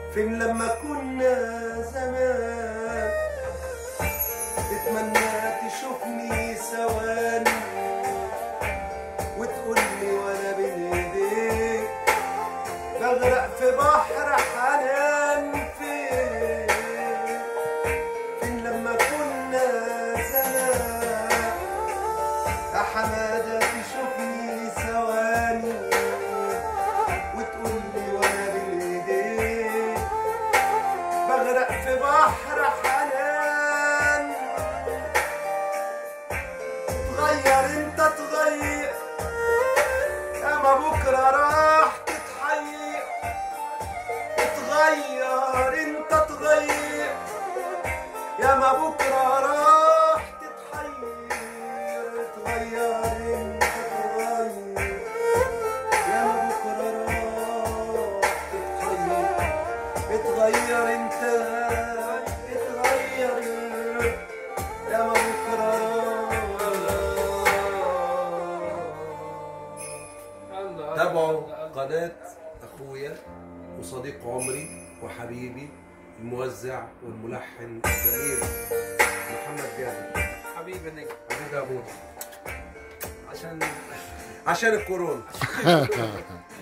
فين لما كنا زمان تتمنى تشوفني ثواني وتقولي وانا بين ايديك بغرق في بحر حنان فين فين لما كنا زمان يا حمادة تشوفني ثواني وتقولي وانا بين ايديك بغرق في بحر حنان تغير انت تغير اما بكره راح تتحير تغير انت تغير يا ما بكره راح تتحير تغير انت تغير يا ما بكره راح تتحير اتغير انت اتغير يا ما بكره راح تابعوا قناة أخويا وصديق عمري وحبيبي الموزع والملحن الجميل محمد جابر حبيبي نجم حبيبي أبونا عشان عشان الكورونا